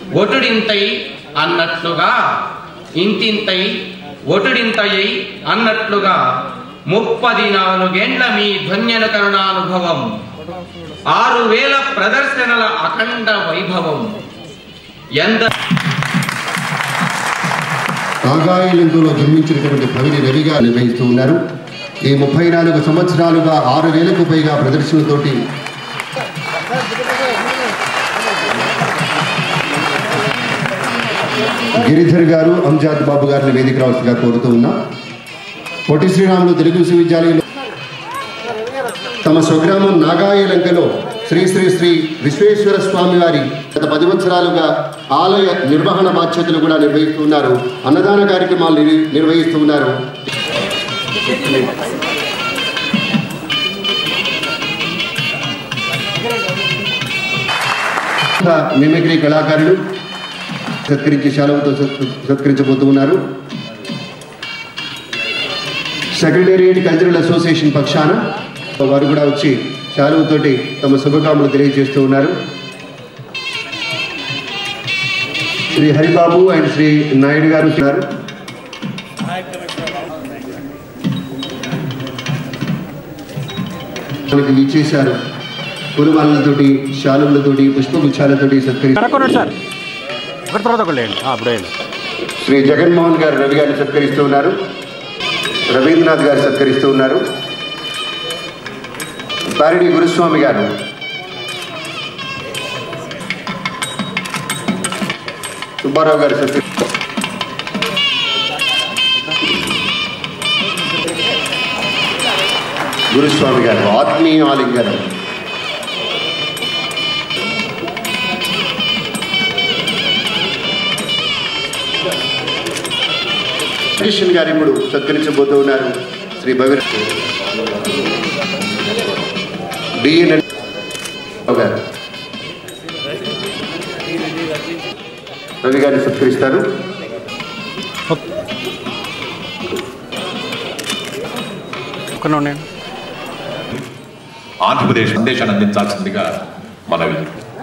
ఒటుడింతై అన్నట్లుగా ఇంతింతై ఒటుడింతయై అన్నట్లుగా ముప్పది నాలుగేండ్ల మీ ధ్వన్యన కరుణానుభవం ఆరు వేల ప్రదర్శనల అఖండ వైభవం ఎంత నాగాయలింగంలో జన్మించినటువంటి భవిని రవిగా నిర్వహిస్తూ ఉన్నారు ఈ ముప్పై నాలుగు సంవత్సరాలుగా ఆరు వేలకు పైగా ప్రదర్శనలతోటి గిరిధర్ గారు అంజాద్ బాబు గారిని వేదిక రావాల్సిగా కోరుతూ ఉన్నాం పొట్టి శ్రీరాములు తెలుగు విశ్వవిద్యాలయంలో తమ స్వగ్రామం నాగాయలంకలో శ్రీ శ్రీ శ్రీ విశ్వేశ్వర స్వామి వారి గత పది సంవత్సరాలుగా ఆలయ నిర్వహణ బాధ్యతలు కూడా నిర్వహిస్తూ ఉన్నారు అన్నదాన కార్యక్రమాలు నిర్వ- నిర్వహిస్తూ ఉన్నారు ఇంకా మిమిక్రీ కళాకారులు సత్కరించి శాలవతో సత్- సత్కరించబోతూ ఉన్నారు సెక్రటేరియట్ కల్చరల్ అసోసియేషన్ పక్షాన వారు కూడా వచ్చి శాలువతోటి తమ శుభకామలు తెలియజేస్తూ ఉన్నారు శ్రీ హరిబాబు అండ్ శ్రీ నాయుడు గారు ఉన్నారు మనకి ఇచ్చేశారు పురుమాలతోటి శాలువులతోటి పుష్పగుచ్చాలతోటి సత్కరి కనుక్కున్నాడు సార్ ఒకటి తర్వాత ఒకటి వేయండి ఆ, అప్పుడు వేయండి శ్రీ జగన్మోహన్ గారు రవి గారిని సత్కరిస్తూ ఉన్నారు రవీంద్రనాథ్ గారు సత్కరిస్తూ ఉన్నారు పారిడి గురుస్వామి గారు సుబ్బారావు గారు సత్కరి గురుస్వామి గారు ఆత్మీయ ఆలింగనం కృష్ణ గారు ఇప్పుడు సత్కరించబోతూ ఉన్నారు శ్రీ భగీర డిఎన్ గారు రవి గారిని సత్కరిస్తారు ఒక్కనే ఉండండి ఆంధ్రప్రదేశ్ సందేశాన్ని అందించాల్సిందిగా మనవి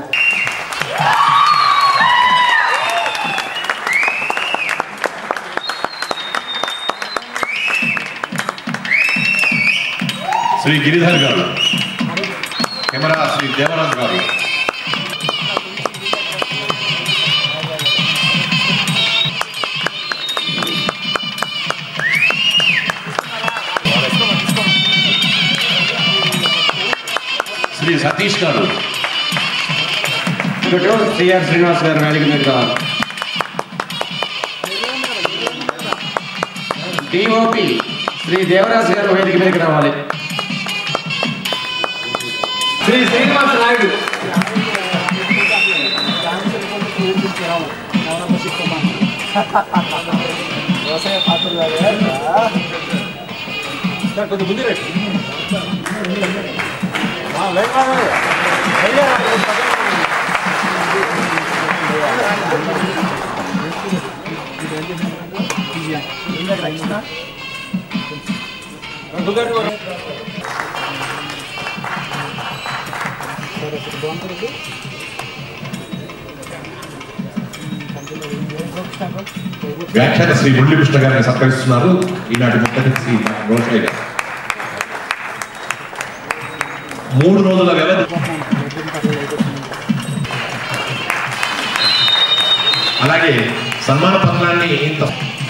శ్రీ గిరిధర్ గారు కెమెరా శ్రీ దేవరాజ్ గారు శ్రీ సతీష్ గారు సిఆర్ శ్రీనివాస్ గారు వేదిక మీద రావాలి డిఓపి శ్రీ దేవరాజ్ గారు వేదిక మీదకి రావాలి శ్రీ శ్రీనివాస్ నాయుడు వ్యాఖ్యాత శ్రీ మురళీకృష్ణ గారిని సత్కరిస్తున్నారు ఈనాటి ముఖ్య శ్రీ రోషయ్య గారు మూడు రోజుల వ్యవధి అలాగే సన్మాన పత్రాన్ని ఇంత